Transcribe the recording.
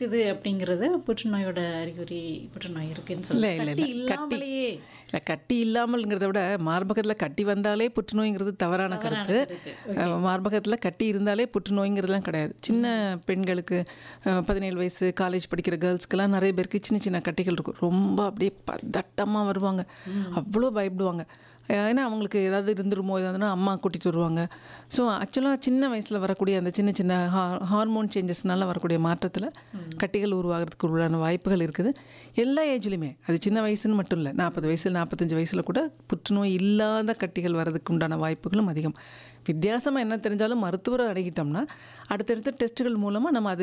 இருக்குது அப்படிங்கிறது புற்றுநோயோட அறிகுறி புற்றுநோய் இருக்குன்னு இல்லை சொல்லி இல்லை கட்டி இல்லை கட்டி இல்லாமலேயே இல்லை கட்டி இல்லாமல்ங்கிறத விட மார்பகத்தில் கட்டி வந்தாலே புற்றுநோய்ங்கிறது தவறான கருத்து அஹ், மார்பகத்தில் கட்டி இருந்தாலே புற்றுநோய்ங்கிறதுலாம் கிடையாது சின்ன பெண்களுக்கு அஹ், பதினேழு வயசு காலேஜ் படிக்கிற கேர்ள்ஸ்க்கெல்லாம் நிறைய பேருக்கு சின்ன சின்ன கட்டிகள் இருக்கும் ரொம்ப அப்படியே பதட்டமாக வருவாங்க அவ்வளோ பயப்படுவாங்க ஏன்னா அவங்களுக்கு ஏதாவது இருந்துருமோ ஏதாவதுனா அம்மா கூட்டிகிட்டு வருவாங்க ஸோ ஆக்சுவலாக சின்ன வயசில் வரக்கூடிய அந்த சின்ன சின்ன ஹா ஹார்மோன் சேஞ்சஸ்னால வரக்கூடிய மாற்றத்தில் கட்டிகள் உருவாகிறதுக்கு உண்டான வாய்ப்புகள் இருக்குது எல்லா ஏஜ்லையுமே அது சின்ன வயசுன்னு மட்டும் இல்லை நாற்பது வயசு நாற்பத்தஞ்சு வயசில் கூட புற்றுநோய் இல்லாத கட்டிகள் வர்றதுக்கு உண்டான வாய்ப்புகளும் அதிகம் வித்தியாசமாக என்ன தெரிஞ்சாலும் மருத்துவரை அணுகிட்டோம்னா அடுத்தடுத்த டெஸ்ட்டுகள் மூலமாக நம்ம அது